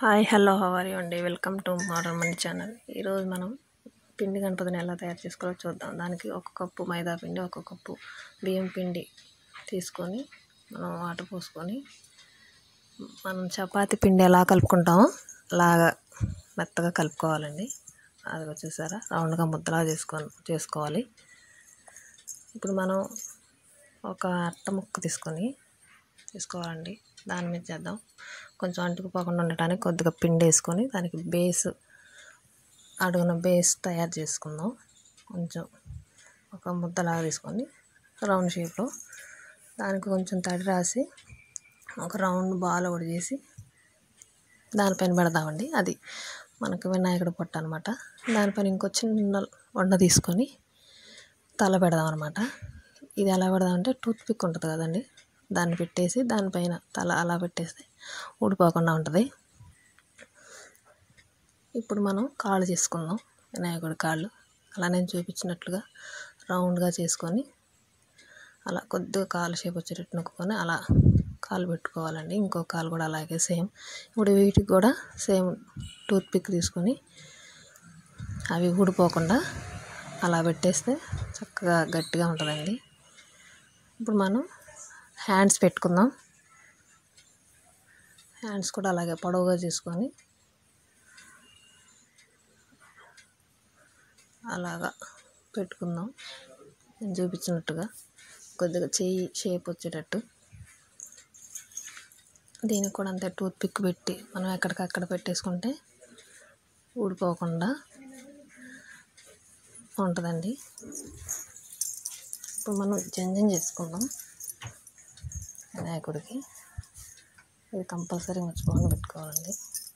hi hello హవర్ అండి welcome to Modern Money channel ఈరోజు మనం పిండి గణపతిని ఎలా తయారు చేసుకోవాలో చూద్దాం దానికి ఒక కప్పు మైదా పిండి ఒక కప్పు బియ్యం పిండి తీసుకొని మనం వాటర్ పోసుకొని మనం చపాతి పిండి ఎలా కలుపుకుంటామో అలాగా మెత్తగా కలుపుకోవాలండి అది వచ్చేసారా రౌండ్గా ముద్దలా చేసుకొని చేసుకోవాలి ఇప్పుడు మనం ఒక అట్ట ముక్క తీసుకొని తీసుకోవాలండి దాని మీద చేద్దాం కొంచెం అంటుకుపోకుండా ఉండటానికి కొద్దిగా పిండి వేసుకొని దానికి బేస్ అడుగున బేస్ తయారు చేసుకుందాం కొంచెం ఒక ముద్దలాగా తీసుకొని రౌండ్ షేప్లో దానికి కొంచెం తడి రాసి ఒక రౌండ్ బాల్ ఒకటి చేసి దానిపైన పెడదామండి అది మనకు వినాయకుడు పొట్ట అనమాట దానిపైన ఇంకో చిన్న వండ తీసుకొని తల పెడదాం అనమాట ఇది ఎలా పెడదామంటే టూత్ పిక్ ఉంటుంది కదండి దాన్ని పెట్టేసి దానిపైన తల అలా పెట్టేస్తే ఊడిపోకుండా ఉంటుంది ఇప్పుడు మనం కాళ్ళు చేసుకుందాం వినాయకుడి కాళ్ళు అలా నేను చూపించినట్లుగా రౌండ్గా చేసుకొని అలా కొద్దిగా కాలు షేప్ వచ్చేటట్టు నొక్కుకొని అలా కాలు పెట్టుకోవాలండి ఇంకో కాలు కూడా అలాగే సేమ్ ఇప్పుడు వీటికి కూడా సేమ్ టూత్ పిక్ తీసుకొని అవి ఊడిపోకుండా అలా పెట్టేస్తే చక్కగా గట్టిగా ఉంటుందండి ఇప్పుడు మనం హ్యాండ్స్ పెట్టుకుందాం హ్యాండ్స్ కూడా అలాగే పొడవుగా చేసుకొని అలాగా పెట్టుకుందాం నేను చూపించినట్టుగా కొద్దిగా చెయ్యి షేప్ వచ్చేటట్టు దీనికి కూడా అంతే టూత్ పిక్ పెట్టి మనం ఎక్కడికక్కడ పెట్టేసుకుంటే ఊడిపోకుండా ఉంటుందండి ఇప్పుడు మనం జంజం చేసుకుందాం వినాయకుడికి ఇది కంపల్సరీ మర్చిపోకుండా పెట్టుకోవాలండి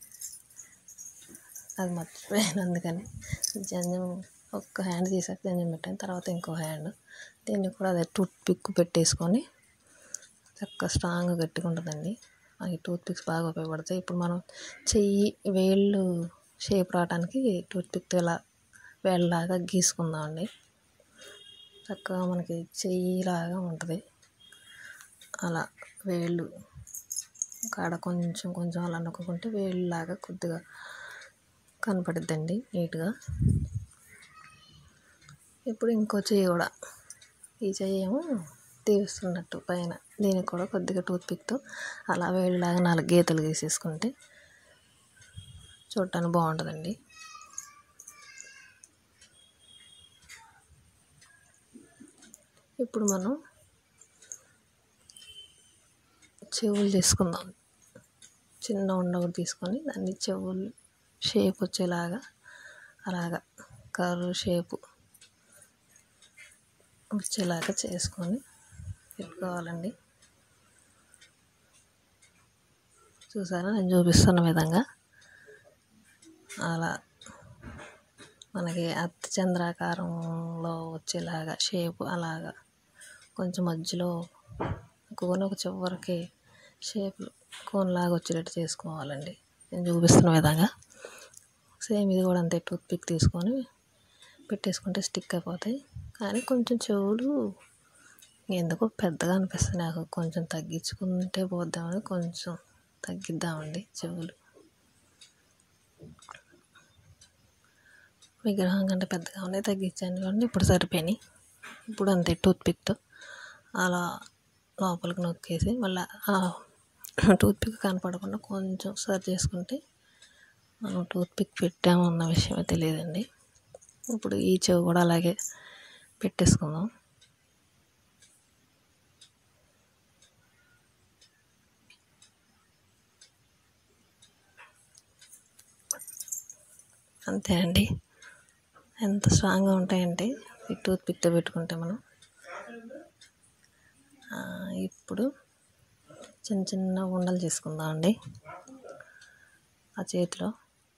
అది మర్చిపోయాను అందుకని జంజం ఒక్క హ్యాండ్ తీసాక జంజం పెట్టాను తర్వాత ఇంకో హ్యాండ్ దీన్ని కూడా అదే టూత్ పిక్ పెట్టేసుకొని చక్కగా స్ట్రాంగ్గా గట్టిగా ఉంటుందండి మనకి టూత్ పిక్స్ బాగా ఉపయోగపడతాయి ఇప్పుడు మనం చెయ్యి వేళ్ళు షేప్ రావడానికి టూత్ పిక్ ఇలా వేళ్ళలాగా గీసుకుందామండి చక్కగా మనకి చెయ్యిలాగా ఉంటుంది అలా వేళ్ళు కాడ కొంచెం కొంచెం అలా నొక్కుంటే వేళ్ళలాగా కొద్దిగా కనపడుద్దండి నీట్గా ఇప్పుడు ఇంకో చెయ్యి కూడా ఈ చెయ్యి ఏమో తీస్తున్నట్టు పైన దీనికి కూడా కొద్దిగా టూత్ పిక్తో అలా వేళ్ళలాగా నాలుగు గీతలు గీసేసుకుంటే చూడటానికి బాగుంటుందండి ఇప్పుడు మనం చెవులు తీసుకుందాం చిన్న ఉండ ఒకటి తీసుకొని దాన్ని చెవులు షేప్ వచ్చేలాగా అలాగా కర్వ్ షేపు వచ్చేలాగా చేసుకొని పెట్టుకోవాలండి చూసారా నేను చూపిస్తున్న విధంగా అలా మనకి అర్ధ చంద్రాకారంలో వచ్చేలాగా షేప్ అలాగా కొంచెం మధ్యలో కోన్ ఒక చివరికి షేప్ కోన్ లాగా వచ్చేటట్టు చేసుకోవాలండి నేను చూపిస్తున్న విధంగా సేమ్ ఇది కూడా అంతే టూత్ పిక్ తీసుకొని పెట్టేసుకుంటే స్టిక్ అయిపోతాయి కానీ కొంచెం చెవులు ఎందుకో పెద్దగా అనిపిస్తుంది నాకు కొంచెం తగ్గించుకుంటే పోద్దామని కొంచెం తగ్గిద్దామండి చెవులు విగ్రహం కంటే పెద్దగా ఉన్నాయి తగ్గించాను చూడండి ఇప్పుడు సరిపోయినాయి ఇప్పుడు అంతే టూత్ పిక్తో అలా లోపలికి నొక్కేసి మళ్ళీ టూత్ పిక్ కనపడకుండా కొంచెం సరి చేసుకుంటే మనం టూత్ పిక్ పెట్టాము అన్న విషయమే తెలియదండి ఇప్పుడు ఈ చెవి కూడా అలాగే పెట్టేసుకుందాం అంతే అండి ఎంత స్ట్రాంగ్గా ఉంటాయంటే ఈ టూత్ పిక్తో పెట్టుకుంటే మనం ఇప్పుడు చిన్న చిన్న ఉండలు చేసుకుందాం అండి ఆ చేతిలో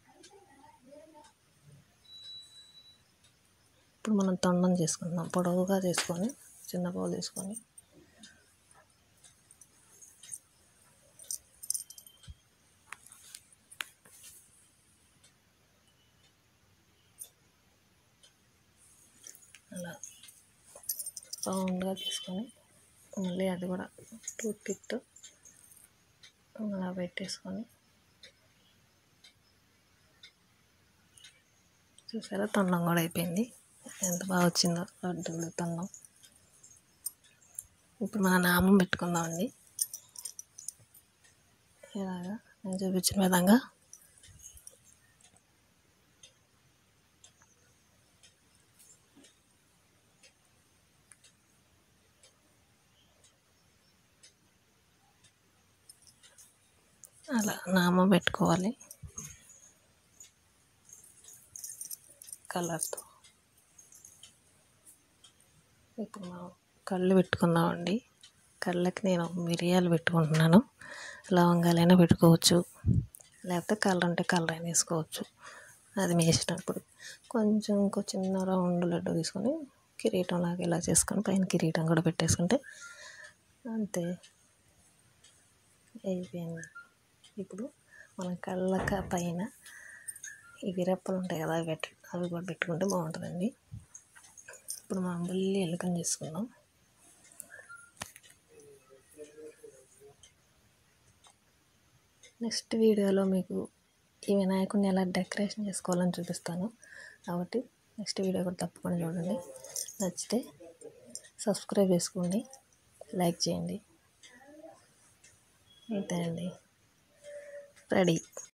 ఇప్పుడు మనం తొండం చేసుకుందాం పొడవుగా చేసుకొని చిన్న బౌల్ తీసుకొని అలా రౌండ్గా తీసుకొని మళ్ళీ అది కూడా టూత్ పిక్తో అలా పెట్టేసుకొని చూసారా తొండం కూడా అయిపోయింది ఎంత బాగా వచ్చిందో లడ్డు తొండం ఇప్పుడు మన నామం పెట్టుకుందామండి ఇలాగా నేను చూపించిన విధంగా అలా నామం పెట్టుకోవాలి కలర్తో ఇప్పుడు మనం కళ్ళు పెట్టుకుందామండి కళ్ళకి నేను మిరియాలు పెట్టుకుంటున్నాను లవంగాలైనా పెట్టుకోవచ్చు లేకపోతే కలర్ అంటే కలర్ అయినా వేసుకోవచ్చు అది మీ ఇష్టం ఇప్పుడు కొంచెం ఇంకో చిన్న రౌండ్ లడ్డు తీసుకొని కిరీటం లాగా ఇలా చేసుకొని పైన కిరీటం కూడా పెట్టేసుకుంటే అంతే అయిపోయింది ఇప్పుడు మన కళ్ళక పైన ఇవి రెప్పలు ఉంటాయి కదా అవి పెట్ట అవి కూడా పెట్టుకుంటే బాగుంటుందండి ఇప్పుడు మనం బుల్లి ఎలుకని చేసుకుందాం నెక్స్ట్ వీడియోలో మీకు ఈ వినాయకుడిని ఎలా డెకరేషన్ చేసుకోవాలని చూపిస్తాను కాబట్టి నెక్స్ట్ వీడియో కూడా తప్పకుండా చూడండి నచ్చితే సబ్స్క్రైబ్ చేసుకోండి లైక్ చేయండి అంతే అండి రెడీ